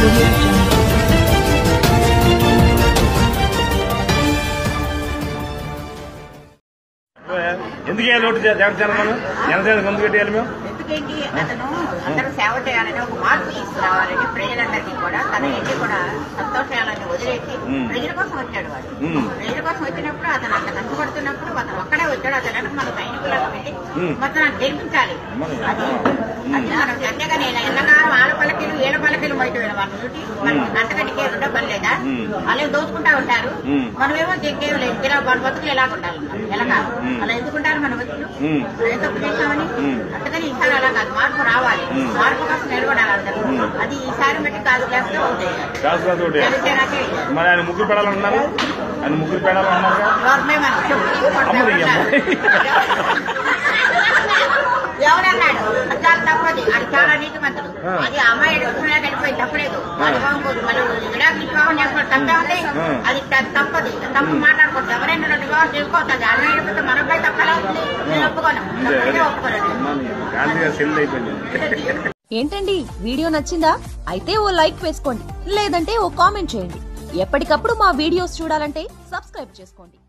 audio jungle. ఎందుకు వేయాలి vote Janasena మనం జనసేనకు ఎందుకు పెట్టేయాలి మేము ఎందుకంటే అతను అందరూ సేవ చేయాలని ఒక మార్పు తీసుకురావాలని ప్రజలందరికీ కూడా తన ఎన్ని కూడా సంతోషాలని వదిలేసి మ్మ్. ప్రజల కోసం వచ్చాడు వాడు మ్మ్. ప్రజల కోసం వచ్చినప్పుడు అతను అంత కష్టపడుతున్నప్పుడు అతను ఒక్కడే వచ్చాడు అతను వెనక మన సైనికులకు వెళ్ళి మ్మ్. మొత్తం నాకు గెలిపించాలి మరి. అది అది మనం అంతేగాని ఇలా ఎంతకాలం ఆడ పలకలు ఏడ పలకలు బయట మన డ్యూటీ మనం అంతకంటే రెండో పని లేదా మ్మ్. వాళ్ళు దోచుకుంటా ఉంటారు మ్మ్. మనమేమో ఇంకేం లేదు ఇలా మన బతుకులు ఎలా ఉండాలి ఎలా మ్మ్. అలా ఎందుకుంటారు మన బతుకులు మ్మ్. మనం తప్పు చేస్తామని మ్మ్. అందుకని ఈసారి అలా కాదు మార్పు రావాలి మ్మ్. మార్పు కోసం నిలబడాలి అందరూ మ్మ్. అది ఈసారి బట్టి కాదు లేకపోతే ఓటేయాలి కాదు కాదు ఓటు వేయాలి. జనసేనకే మరి ఆయన ముగ్గురు పెడాలన్నారు ఆయన ముగ్గురు పెడాలన్నారు గవర్నమే మనం చెప్పు అమ్మది ఈ అమ్మాయి. ఎవరన్నాడు అది చాలా తప్పది అది చాలా నీతిమంతుడు ఆ. అది అమ్మాయి ఎడుకున్నా వెళ్ళిపోయింది తప్పలేదు అనుభవం కోదు మళ్ళీ విడాకులు వివాహం చేసుకోవడం తప్పే ఉంది ఆ. అది త- తప్పదు తప్పు మాట్లాడకూడదు ఎవరైనా రెండు వివాహం చేసుకోవచ్చు అది అమ్మాయి ఎడిపోతే మనపై తప్పలా ఉంది నేను ఒప్పుకోను తప్పనే ఒప్పుకోలేదు గాంధీ గారు సెల్ అయిపోయింది ఏంటండి వీడియో నచ్చిందా అయితే ఓ లైక్ వేసుకోండి లేదంటే ఓ కామెంట్ చేయండి ఎప్పటికప్పుడు మా వీడియోస్ చూడాలంటే సబ్స్క్రైబ్ చేసుకోండి